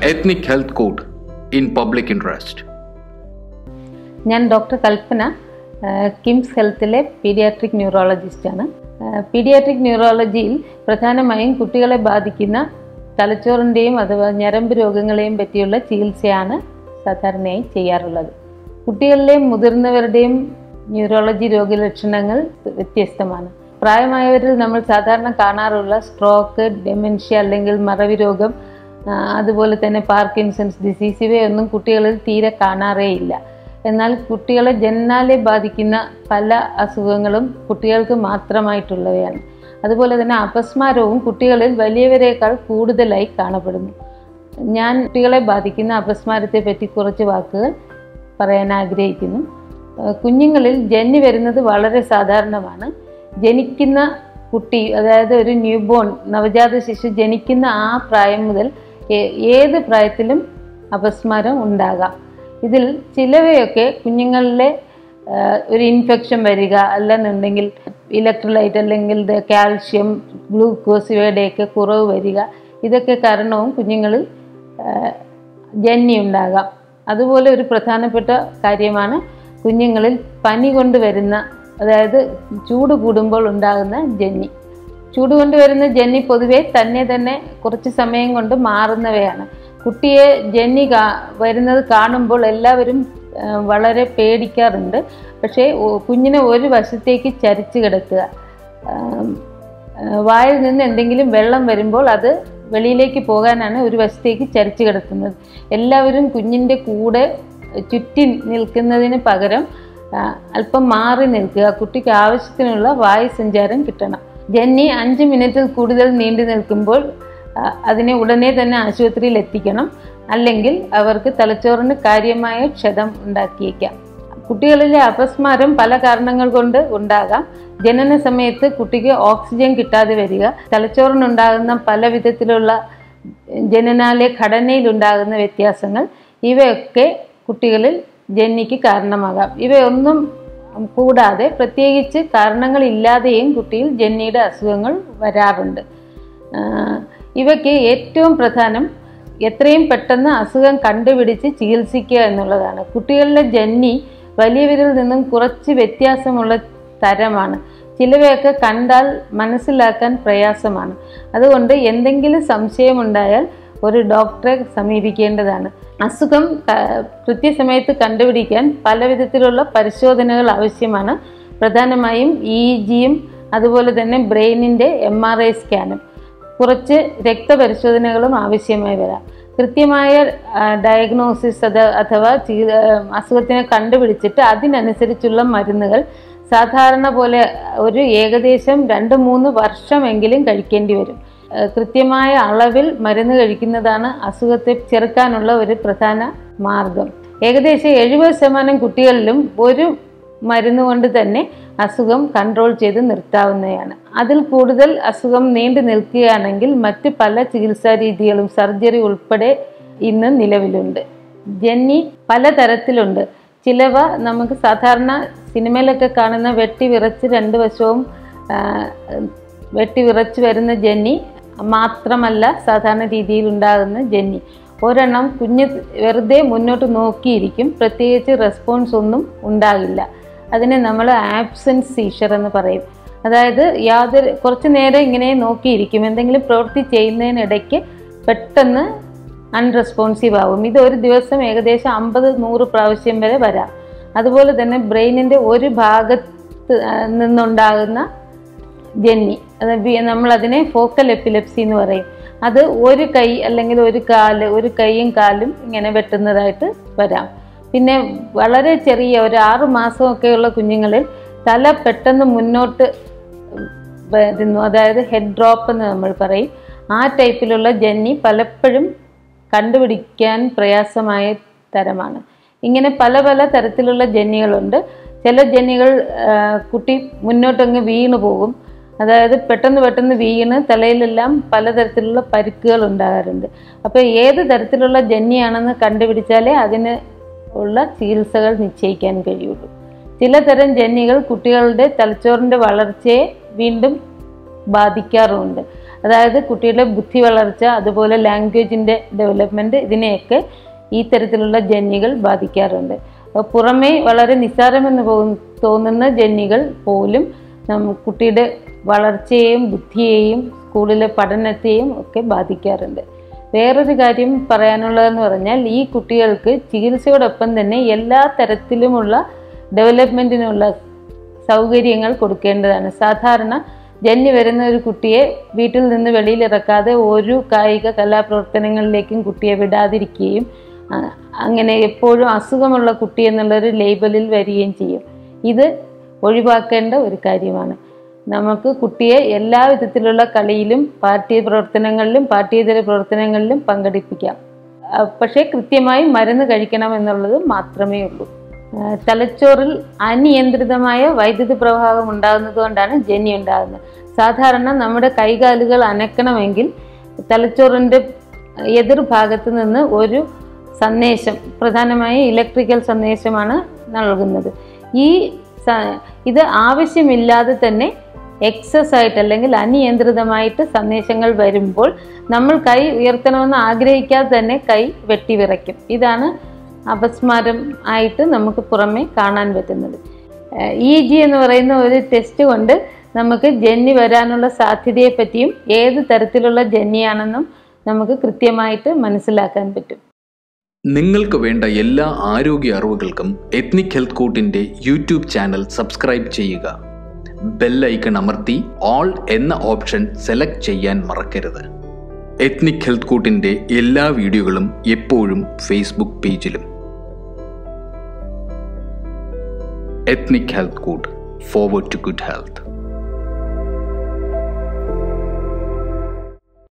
ethnic health code in public interest. ഞാൻ doctor Kalpana ആ, KIMS ഹെൽത്തിലെ paediatric ന്യൂറോളജിസ്റ്റാണ് ആ, പീഡിയാട്രിക് ന്യൂറോളജിയിൽ പ്രധാനമായും കുട്ടികളെ ബാധിക്കുന്ന തലച്ചോറിൻ്റെയും അഥവാ ഞരമ്പ് രോഗങ്ങളെയും പറ്റിയുള്ള ചികിത്സയാണ് സാധാരണയായി ചെയ്യാറുള്ളത് കുട്ടികളിലെയും മുതിർന്നവരുടെയും ന്യൂറോളജി രോഗലക്ഷണങ്ങൾ വ്യത്യസ്തമാണ് പ്രായമായവരിൽ നമ്മൾ സാധാരണ കാണാറുള്ള സ്ട്രോക്ക് ഡെമെൻഷ്യ അല്ലെങ്കിൽ മറവി രോഗം ആ, അതുപോലെ തന്നെ പാർക്കിൻസൺസ് ഡിസീസ് ഇവയൊന്നും കുട്ടികളിൽ തീരെ കാണാറേയില്ല എന്നാൽ കുട്ടികളെ ജന്നാലെ ബാധിക്കുന്ന പല അസുഖങ്ങളും കുട്ടികൾക്ക് മാത്രമായിട്ടുള്ളവയാണ് അതുപോലെ തന്നെ അപസ്മാരവും കുട്ടികളിൽ വലിയവരെക്കാൾ കൂടുതലായി കാണപ്പെടുന്നു ഞാൻ കുട്ടികളെ ബാധിക്കുന്ന അപസ്മാരത്തെ പറ്റി കുറച്ച് വാക്കുകൾ പറയാൻ ആഗ്രഹിക്കുന്നു ഏഹ് കുഞ്ഞുങ്ങളിൽ ജന്നി വരുന്നത് വളരെ സാധാരണമാണ് ജനിക്കുന്ന കുട്ടി അതായത് ഒരു ന്യൂബോൺ നവജാത ശിശു ജനിക്കുന്ന ആ പ്രായം മുതൽ ഏ- ഏത് പ്രായത്തിലും അപസ്മാരം ഉണ്ടാകാം ഇതിൽ ചിലവയൊക്കെ കുഞ്ഞുങ്ങളിലെ ആ, ഒരു ഇൻഫെക്ഷൻ വരിക അല്ലെന്നുണ്ടെങ്കിൽ ഇലക്ട്രോലൈറ്റ് അല്ലെങ്കിൽ കാൽഷ്യം ഗ്ലൂക്കോസ് ഇവയുടെയൊക്കെ കുറവ് വരിക ഇതൊക്കെ കാരണവും കുഞ്ഞുങ്ങളിൽ ആ, ജന്നി ഉണ്ടാകാം അതുപോലെ ഒരു പ്രധാനപ്പെട്ട കാര്യമാണ് കുഞ്ഞുങ്ങളിൽ പനി കൊണ്ട് വരുന്ന അതായത് ചൂട് കൂടുമ്പോൾ ഉണ്ടാകുന്ന ജന്നി ചൂട് കൊണ്ട് വരുന്ന ജന്നി പൊതുവെ തന്നെ തന്നെ കുറച്ച് സമയം കൊണ്ട് മാറുന്നവയാണ് കുട്ടിയെ ജന്നി കാ വരുന്നത് കാണുമ്പോൾ എല്ലാവരും ആ, വളരെ പേടിക്കാറുണ്ട് പക്ഷേ ഒ- കുഞ്ഞിനെ ഒരു വശത്തേക്ക് ചരിച്ചു കിടത്തുക ആം, ആ, വായിൽ നിന്ന് എന്തെങ്കിലും വെള്ളം വരുമ്പോൾ അത് വെളിയിലേക്ക് പോകാനാണ് ഒരു വശത്തേക്ക് ചരിച്ചു കിടത്തുന്നത് എല്ലാവരും കുഞ്ഞിൻ്റെ കൂടെ ചുറ്റി നിൽക്കുന്നതിന് പകരം ആ, അല്പം മാറി നിൽക്കുക കുട്ടിക്ക് ആവശ്യത്തിനുള്ള വായു സഞ്ചാരം കിട്ടണം ജന്നി അഞ്ച് മിനിറ്റിൽ കൂടുതൽ നീണ്ടു നിൽക്കുമ്പോൾ ആ, അതിനെ ഉടനെ തന്നെ ആശുപത്രിയിൽ എത്തിക്കണം അല്ലെങ്കിൽ അവർക്ക് തലച്ചോറിന് കാര്യമായ ക്ഷതം ഉണ്ടാക്കിയേക്കാം കുട്ടികളിലെ അപസ്മാരം പല കാരണങ്ങൾ കൊണ്ട് ഉണ്ടാകാം ജനന സമയത്ത് കുട്ടിക്ക് ഓക്സിജൻ കിട്ടാതെ വരിക തലച്ചോറിനുണ്ടാകുന്ന പല വിധത്തിലുള്ള ജനനാലെ ഘടനയിലുണ്ടാകുന്ന വ്യത്യാസങ്ങൾ ഇവയൊക്കെ കുട്ടികളിൽ ജന്നിക്ക് കാരണമാകാം ഇവയൊന്നും കൂടാതെ പ്രത്യേകിച്ച് കാരണങ്ങളില്ലാതെയും കുട്ടിയിൽ ജന്നിയുടെ അസുഖങ്ങൾ വരാറുണ്ട് ആഹ് ഇവയ്ക്ക് ഏറ്റവും പ്രധാനം എത്രയും പെട്ടെന്ന് അസുഖം കണ്ടുപിടിച്ച് ചികിത്സിക്കുക എന്നുള്ളതാണ് കുട്ടികളിലെ ജന്നി വലിയവരിൽ നിന്നും കുറച്ച് വ്യത്യാസമുള്ള തരമാണ് ചിലവയൊക്കെ കണ്ടാൽ മനസ്സിലാക്കാൻ പ്രയാസമാണ് അതുകൊണ്ട് എന്തെങ്കിലും സംശയമുണ്ടായാൽ ഒരു ഡോക്ടറെ സമീപിക്കേണ്ടതാണ് അസുഖം ക- കൃത്യസമയത്ത് കണ്ടുപിടിക്കാൻ പല വിധത്തിലുള്ള പരിശോധനകൾ ആവശ്യമാണ് പ്രധാനമായും ഇ ജിയും അതുപോലെ തന്നെ ബ്രെയിനിൻ്റെ എം ആർ ഐ സ്കാനും കുറച്ച് രക്തപരിശോധനകളും ആവശ്യമായി വരാം കൃത്യമായ ഡയഗ്നോസിസ് അത് അഥവാ ചികി- ആ, അസുഖത്തിനെ കണ്ടുപിടിച്ചിട്ട് അതിനനുസരിച്ചുള്ള മരുന്നുകൾ സാധാരണ പോലെ ഒരു ഏകദേശം രണ്ട് മൂന്ന് വർഷമെങ്കിലും കഴിക്കേണ്ടി വരും ആ, കൃത്യമായ അളവിൽ മരുന്ന് കഴിക്കുന്നതാണ് അസുഖത്തെ ചെറുക്കാനുള്ള ഒരു പ്രധാന മാർഗം ഏകദേശം എഴുപത് ശതമാനം കുട്ടികളിലും ഒരു മരുന്ന് കൊണ്ട് തന്നെ അസുഖം കൺട്രോൾ ചെയ്ത് നിർത്താവുന്നതാണ് അതിൽ കൂടുതൽ അസുഖം നീണ്ടു നിൽക്കുകയാണെങ്കിൽ മറ്റ് പല ചികിത്സാ രീതികളും സർജറി ഉൾപ്പെടെ ഇന്ന് നിലവിലുണ്ട് ജന്നി പലതരത്തിലുണ്ട് ചിലവ നമുക്ക് സാധാരണ സിനിമയിലൊക്കെ കാണുന്ന വെട്ടി വിറച്ച് രണ്ട് വശവും ആ, വെട്ടി വിറച്ച് വരുന്ന ജന്നി മാത്രമല്ല സാധാരണ രീതിയിൽ ഉണ്ടാകുന്ന ജന്നി ഒരെണ്ണം കുഞ്ഞ് വെറുതെ മുന്നോട്ട് നോക്കിയിരിക്കും പ്രത്യേകിച്ച് റെസ്പോൺസ് ഒന്നും ഉണ്ടാകില്ല അതിനെ നമ്മൾ ആബ്സെൻസ് സീഷർ എന്ന് പറയും അതായത് യാതൊരു കുറച്ച് നേരം ഇങ്ങനെ നോക്കിയിരിക്കും എന്തെങ്കിലും പ്രവൃത്തി ചെയ്യുന്നതിനിടയ്ക്ക് പെട്ടെന്ന് അൺറെസ്പോൺസീവ് ആവും ഇത് ഒരു ദിവസം ഏകദേശം അമ്പത് നൂറ് പ്രാവശ്യം വരെ വരാം അതുപോലെ തന്നെ ബ്രെയിനിൻ്റെ ഒരു ഭാഗത്ത് ആ, നിന്നുണ്ടാകുന്ന ജന്നി അത് വി- നമ്മളതിനെ ഫോക്കൽ എപ്പിലെപ്സി എന്ന് പറയും അത് ഒരു കൈ അല്ലെങ്കിൽ ഒരു കാല് ഒരു കൈയും കാലും ഇങ്ങനെ വെട്ടുന്നതായിട്ട് വരാം പിന്നെ വളരെ ചെറിയ ഒരു ആറു മാസമൊക്കെയുള്ള കുഞ്ഞുങ്ങളിൽ തല പെട്ടെന്ന് മുന്നോട്ട് വരുന്നു അതായത് ഹെഡ് ഡ്രോപ്പ് എന്ന് നമ്മൾ പറയും ആ ടൈപ്പിലുള്ള ജന്നി പലപ്പോഴും കണ്ടുപിടിക്കാൻ പ്രയാസമായ തരമാണ് ഇങ്ങനെ പല പല തരത്തിലുള്ള ജന്നികളുണ്ട് ചില ജന്നികൾ ആ, കുട്ടി മുന്നോട്ടങ്ങ് വീണു പോകും അതായത് പെട്ടെന്ന് പെട്ടെന്ന് വീണ് തലയിലെല്ലാം പലതരത്തിലുള്ള പരിക്കുകൾ ഉണ്ടാകാറുണ്ട് അപ്പോൾ ഏത് തരത്തിലുള്ള ജന്നിയാണെന്ന് കണ്ടുപിടിച്ചാലേ അതിന് ഉള്ള ചികിത്സകൾ നിശ്ചയിക്കാൻ കഴിയുള്ളൂ ചിലതരം ജന്നികൾ കുട്ടികളുടെ തലച്ചോറിൻ്റെ വളർച്ചയെ വീണ്ടും ബാധിക്കാറുമുണ്ട് അതായത് കുട്ടിയുടെ ബുദ്ധി വളർച്ച അതുപോലെ ലാംഗ്വേജിൻ്റെ ഡെവലപ്മെൻറ്റ് ഇതിനെയൊക്കെ ഈ തരത്തിലുള്ള ജന്യകൾ ബാധിക്കാറുണ്ട് അപ്പോൾ പുറമേ വളരെ നിസ്സാരമെന്ന് പോകുന്ന തോന്നുന്ന ജന്യകൾ പോലും നം- കുട്ടിയുടെ വളർച്ചയെയും ബുദ്ധിയെയും സ്കൂളിലെ പഠനത്തെയും ഒക്കെ ബാധിക്കാറുണ്ട് വേറൊരു കാര്യം പറയാനുള്ളതെന്ന് പറഞ്ഞാൽ ഈ കുട്ടികൾക്ക് ചികിത്സയോടൊപ്പം തന്നെ എല്ലാ തരത്തിലുമുള്ള ഡെവലപ്മെൻറ്റിനുള്ള സൗകര്യങ്ങൾ കൊടുക്കേണ്ടതാണ് സാധാരണ ജന്യ വരുന്ന ഒരു കുട്ടിയെ വീട്ടിൽ നിന്ന് വെളിയിലിറക്കാതെ ഒരു കായിക കലാപ്രവർത്തനങ്ങളിലേക്കും കുട്ടിയെ വിടാതിരിക്കുകയും ആ, അങ്ങനെ എപ്പോഴും അസുഖമുള്ള കുട്ടി എന്നുള്ളൊരു ലേബലിൽ വരികയും ചെയ്യും ഇത് ഒഴിവാക്കേണ്ട ഒരു കാര്യമാണ് നമുക്ക് കുട്ടിയെ എല്ലാ വിധത്തിലുള്ള കളിയിലും പാർട്ടി പ്രവർത്തനങ്ങളിലും പാർട്ടിയേതര പ്രവർത്തനങ്ങളിലും പങ്കെടുപ്പിക്കാം ആ, പക്ഷേ കൃത്യമായി മരുന്ന് കഴിക്കണം എന്നുള്ളത് മാത്രമേ ഉള്ളൂ ആ, തലച്ചോറിൽ അനിയന്ത്രിതമായ വൈദ്യുതി പ്രവാഹം ഉണ്ടാകുന്നത് കൊണ്ടാണ് ജന്നി ഉണ്ടാകുന്നത് സാധാരണ നമ്മുടെ കൈകാലുകൾ അനക്കണമെങ്കിൽ തലച്ചോറിൻ്റെ എതിർഭാഗത്ത് നിന്ന് ഒരു സന്ദേശം പ്രധാനമായും ഇലക്ട്രിക്കൽ സന്ദേശമാണ് നൽകുന്നത് ഈ സ- ഇത് ആവശ്യമില്ലാതെ തന്നെ എക്സസ് ആയിട്ട് അല്ലെങ്കിൽ അനിയന്ത്രിതമായിട്ട് സന്ദേശങ്ങൾ വരുമ്പോൾ നമ്മൾ കൈ ഉയർത്തണമെന്ന് ആഗ്രഹിക്കാതെ തന്നെ കൈ വെട്ടിവിറയ്ക്കും ഇതാണ് അപസ്മാരം ആയിട്ട് നമുക്ക് പുറമെ കാണാൻ പറ്റുന്നത് ഇ ജി എന്ന് പറയുന്ന ഒരു ടെസ്റ്റ് കൊണ്ട് നമുക്ക് ജന്നി വരാനുള്ള സാധ്യതയെ പറ്റിയും ഏത് തരത്തിലുള്ള ജന്നിയാണെന്നും നമുക്ക് കൃത്യമായിട്ട് മനസ്സിലാക്കാൻ പറ്റും നിങ്ങൾക്ക് വേണ്ട എല്ലാ ആരോഗ്യ അറിവുകൾക്കും എത്നിക് ഹെൽത്ത് കോട്ടിന്റെ യൂട്യൂബ് ചാനൽ സബ്സ്ക്രൈബ് ചെയ്യുക ബെൽ ഐക്കൺ അമർത്തി ഓൾ എന്ന ഓപ്ഷൻ സെലക്ട് ചെയ്യാൻ മറക്കരുത് എത്നിക് ഹെൽത്ത് കോട്ടിന്റെ എല്ലാ വീഡിയോകളും എപ്പോഴും ഫേസ്ബുക്ക് പേജിലും Ethnic Health Court forward to good health